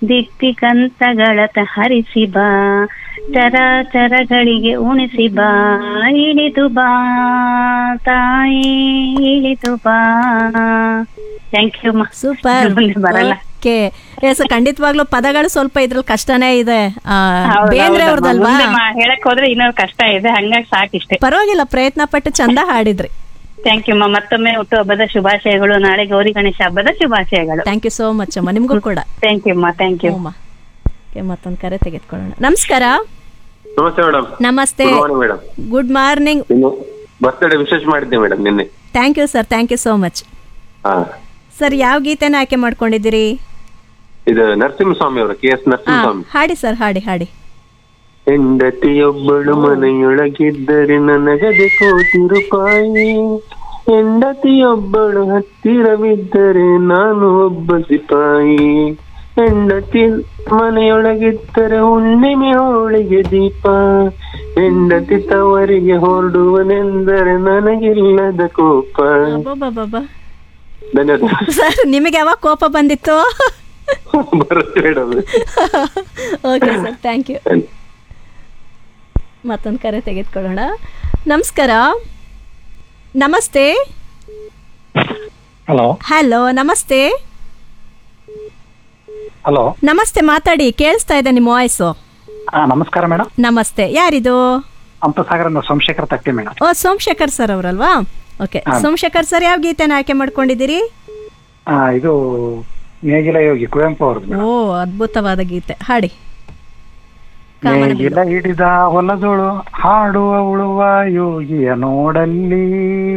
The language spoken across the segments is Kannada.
ದಿಕ್ತಿಕಂತಗಳತ ಹರಿಸಿ ಬಾ ಚರಾಚರಗಳಿಗೆ ಉಣಿಸಿ ಬಾ ಇಳಿದು ಬಾ ತಾಯಿ ಇಳಿದು ಬಾ ಥ್ಯಾಂಕ್ ಯು ಅಮ್ಮ ಸೂಪರ್ ಮುಂದೆ ಬರಲ್ಲ ಓಕೆ ಎಸ್ ಖಂಡಿತವಾಗ್ಲೂ ಪದಗಳು ಸ್ವಲ್ಪ ಇದ್ರಲ್ಲಿ ಕಷ್ಟನೇ ಇದೆ ಆ, ಹೌದು, ಬೇಂದ್ರೆ ಹೌದಮ್ಮ. ಅವ್ರದಲ್ವಾ ಮುಂದೆ ಮಾ- ಹೇಳಕ್ ಹೋದ್ರೆ ಇನ್ನೂ ಕಷ್ಟ ಇದೆ ಹಂಗಾಗಿ ಸಾಕಿಷ್ಟೇ ಪರವಾಗಿಲ್ಲ ಪ್ರಯತ್ನ ಪಟ್ಟು ಚಂದ ಹಾಡಿದ್ರಿ ಥ್ಯಾಂಕ್ ಯು ಅಮ್ಮ ಮತ್ತೊಮ್ಮೆ ಹುಟ್ಟುಹಬ್ಬದ ಶುಭಾಶಯಗಳು ನಾಳೆ ಗೌರಿ ಗಣೇಶ ಹಬ್ಬದ ಶುಭಾಶಯಗಳು ಥ್ಯಾಂಕ್ ಯು ಸೋ ಮಚ್ ಅಮ್ಮ ನಿಮಗೂ ಕೂಡ ಥ್ಯಾಂಕ್ ಯು ಅಮ್ಮ ಥ್ಯಾಂಕ್ ಯು ಅಮ್ಮ ಓಕೆ ಮತ್ತೊಂದು ಕರೆ ತೆಗೆದುಕೊಳ್ಳೋಣ ನಮಸ್ಕಾರ ನಮಸ್ತೆ ಮೇಡಮ್ ನಮಸ್ತೆ good morning madam good morning ಇನ್ನು ಬರ್ತ್ಡೇ ವಿಶೇಷ ಮಾಡಿದ್ದೆ ಮೇಡಮ್ ನಿನ್ನೆ thank you sir thank you so much ಹಾ ಸರ್ ಯಾವ ಗೀತೆನ ಆಯ್ಕೆ ಮಾಡ್ಕೊಂಡಿದ್ದೀರಿ ಇದು ನರಸಿಂಹಸ್ವಾಮಿ ಅವರು ಕೆ ಎಸ್ ಹಾ ನರಸಿಂಹಸ್ವಾಮಿ ಹಾಡಿ ಸರ್ ಹಾಡಿ ಹಾಡಿ ಹೆಂಡತಿಯೊಬ್ಬಳು ಮನೆಯೊಳಗಿದ್ದರೆ ನನಗದೆ ಕೋಟಿ ರೂಪಾಯಿ ಹೆಂಡತಿಯೊಬ್ಬಳು ಹತ್ತಿರವಿದ್ದರೆ ನಾನು ಒಬ್ಬ ಸಿಪಾಯಿ ಹೆಂಡತಿ ಮನೆಯೊಳಗಿದ್ದರೆ ಹುಣ್ಣಿಮೆ ಹೋಳಿಗೆ ದೀಪ ಹೆಂಡತಿ ತವರಿಗೆ ಹೊರಡುವನೆಂದರೆ ನನಗಿಲ್ಲದ ಕೋಪ ಅಬ್ಬಬ್ಬಬ್ಬಬ್ಬ. ಧನ್ಯವಾದ ಸರ್ ನಿಮಗೆ ಯಾವಾಗ ಕೋಪ ಬಂದಿತ್ತು ಬರುತ್ತೆ madam okay sir thank you ಮತ್ತೊಂದು ಕರೆ ತೆಗೆದುಕೊಳ್ಳೋಣ ನಮಸ್ಕಾರ ನಮಸ್ತೆ ಹಲೋ ಹಲೋ ನಮಸ್ತೆ ಹಲೋ ನಮಸ್ತೆ ಮಾತಾಡಿ ಕೇಳಿಸ್ತಾ ಇದೆ ನಿಮ್ಮ ವಾಯ್ಸು ಹಾ ನಮಸ್ಕಾರ ಮೇಡಮ್ ನಮಸ್ತೆ ಯಾರಿದು ಹಂಪಸಾಗರ ಸೋಮಶೇಖರ್ ತಟ್ಟಿ ಮೇಡಮ್ ಓ ಸೋಮಶೇಖರ್ ಸರ್ ಅವರಲ್ವಾ ಓಕೆ ಹಾ. ಸೋಮಶೇಖರ್ ಸರ್ ಯಾವ ಗೀತೆನ ಆಯ್ಕೆ ಮಾಡ್ಕೊಂಡಿದ್ದೀರಿ ಆ, ಇದು ನೇಗಿಲ ಯೋಗಿ ಕುವೆಂಪು ಅವ್ರದ್ದು ಓ ಅದ್ಭುತವಾದ ಗೀತೆ ಹಾಡಿ ನೇಗಿಲ ಹಿಡಿದ ಹೊಲದೊಳು ಹಾಡುವ ಉಳುವ ಯೋಗಿಯ ನೋಡಲ್ಲಿ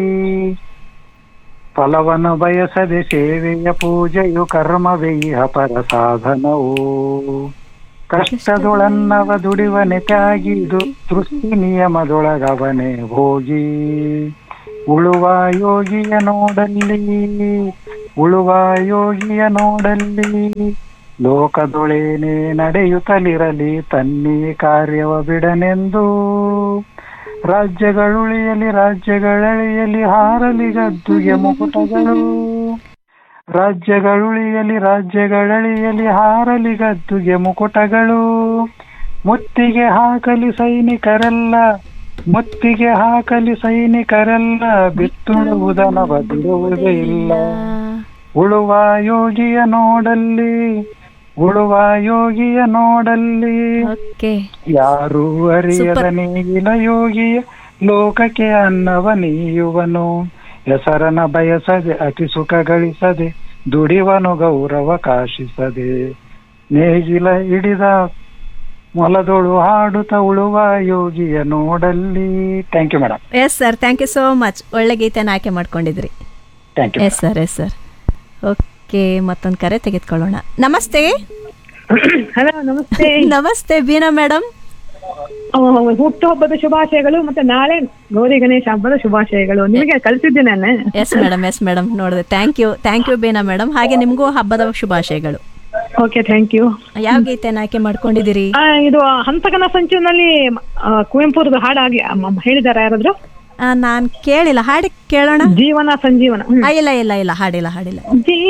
ಫಲವನ್ನು ಬಯಸದೆ ಸೇವೆಯ ಪೂಜೆಯು ಕರ್ಮವೆಯ್ಯ ಪರ ಸಾಧನವು ಕಷ್ಟದೊಳನ್ನವ ದುಡಿವನೆ ತ್ಯಾಗಿದು ಸೃಷ್ಟಿ ನಿಯಮದೊಳಗವನೆ ಹೋಗಿ ಉಳುವ ಯೋಗಿಯ ನೋಡಲ್ಲಿ ಉಳುವ ಯೋಗಿಯ ನೋಡಲ್ಲಿ ಲೋಕದೊಳೇನೆ ನಡೆಯುತ್ತಲಿರಲಿ ತನ್ನಿ ಕಾರ್ಯವ ಬಿಡನೆಂದು ರಾಜ್ಯಗಳುಳಿಯಲಿ ರಾಜ್ಯಗಳಳಿಯಲಿ ಹಾರಲಿ ಗದ್ದುಗೆ ಮುಕುಟಗಳು ರಾಜ್ಯಗಳುಳಿಯಲಿ ರಾಜ್ಯಗಳಳಿಯಲಿ ಹಾರಲಿ ಗದ್ದುಗೆ ಮುಕುಟಗಳು ಮುತ್ತಿಗೆ ಹಾಕಲಿ ಸೈನಿಕರೆಲ್ಲ ಮುತ್ತಿಗೆ ಹಾಕಲಿ ಸೈನಿಕರೆಲ್ಲ ಬಿತ್ತುಳುವುದನವ ಬಿಡುವುದೇ ಇಲ್ಲ ಉಳುವ ಯೋಗಿಯ ನೋಡಲ್ಲಿ ಉಳುವ ಯೋಗಿಯ ನೋಡಲ್ಲಿ ಓಕೆ ಯಾರು ಅರಿಯದ ನೇಗಿಲ ಯೋಗಿಯ ಲೋಕಕ್ಕೆ ಅನ್ನವ ನೀಯುವನು ಹೆಸರನ ಬಯಸದೆ ಅತಿ ಸುಖ ಗಳಿಸದೆ ದುಡಿವನು ಗೌರವ ಕಾಶಿಸದೆ ನೇಗಿಲ ಹಿಡಿದ ಮೊಲದೊಳು ಹಾಡುತ್ತ ಉಳುವ ಯೋಗಿಯ ನೋಡಲ್ಲಿ thank you madam yes sir thank you so much ಒಳ್ಳೆ ಗೀತೆನ ಆಯ್ಕೆ ಮಾಡ್ಕೊಂಡಿದ್ರಿ thank you yes sir yes sir okay ಮತ್ತೊಂದು ಕರೆ ತೆಗೆದುಕೊಳ್ಳೋಣ ನಮಸ್ತೆ ಹಲೋ ನಮಸ್ತೆ ನಮಸ್ತೆ ಬೀನಾ ಮೇಡಮ್ ಆ, ಹುಟ್ಟುಹಬ್ಬದ ಶುಭಾಶಯಗಳು ಮತ್ತೆ ನಾಳೆ ಗೌರಿ ಗಣೇಶ ಹಬ್ಬದ ಶುಭಾಶಯಗಳು ನಿಮಗೆ ಕಳಿಸಿದ್ದೆ ನಾನು ಎಸ್ ಮೇಡಮ್ ಎಸ್ ಮೇಡಮ್ ನೋಡಿದೆ thank you thank you Beena madam ಹಾಗೆ ನಿಮಗೂ ಹಬ್ಬದ ಶುಭಾಶಯಗಳು ಓಕೆ ಥ್ಯಾಂಕ್ ಯು ಯಾವ ಗೀತೆನ ಆಯ್ಕೆ ಮಾಡ್ಕೊಂಡಿದ್ದೀರಿ ಇದು ಹಂತಕನ ಸಂಚಿನಲ್ಲಿ ಆ, ಕುವೆಂಪುರದ ಹಾಡಾಗಿ ಹೇಳಿದಾರ ಯಾರಾದ್ರು ನಾನು ಕೇಳಿಲ್ಲ ಹಾಡಿ ಕೇಳೋಣ ಜೀವನ ಸಂಜೀವನ ಹ್ಮ್. ಆ, ಇಲ್ಲ ಇಲ್ಲ ಇಲ್ಲ ಹಾಡಿಲ್ಲ ಹಾಡಿಲ್ಲ ಜೀ